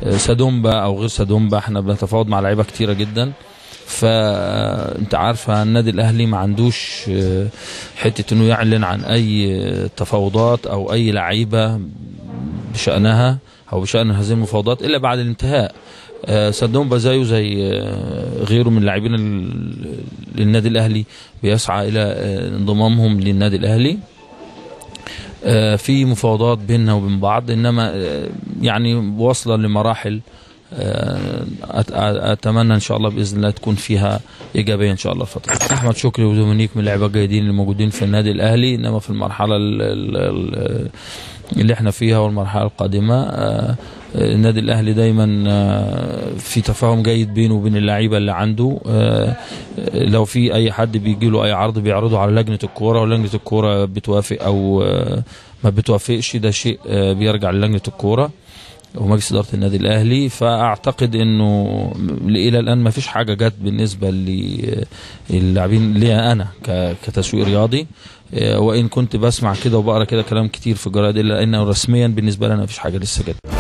سادومبا او غير سادومبا احنا بنتفاوض مع لعيبه كتيره جدا فانت عارفه النادي الاهلي ما عندوش آه، حته انه يعلن عن اي تفاوضات او اي لعيبه بشانها او بشان هذه المفاوضات الا بعد الانتهاء آه، سادومبا زيه زي آه، غيره من لاعبين ال- النادي الاهلي بيسعى الى آه، انضمامهم للنادي الاهلي آه، في مفاوضات بيننا وبين بعض انما آه، يعني واصله لمراحل آه، أت- اتمنى ان شاء الله باذن الله تكون فيها ايجابيه ان شاء الله الفتره احمد شكري ودومينيك من اللعيبه الجيدين اللي موجودين في النادي الاهلي انما في المرحله ال- ال- ال- اللي احنا فيها والمرحله القادمه آه، النادي الاهلي دايما آه، في تفاهم جيد بينه وبين اللعيبه اللي عنده آه، لو في اي حد بيجي له اي عرض بيعرضه على لجنه الكوره ولجنه الكوره بتوافق او آه، ما بتوافقش ده شيء آه، بيرجع للجنه الكوره ومجلس اداره النادي الاهلي فاعتقد انه الى الان ما فيش حاجه جت بالنسبه للاعبين ليا انا ك- كتسويق رياضي آه، وان كنت بسمع كده وبقرا كده كلام كتير في الجرايد الا انه رسميا بالنسبه لي انا ما فيش حاجه لسه جت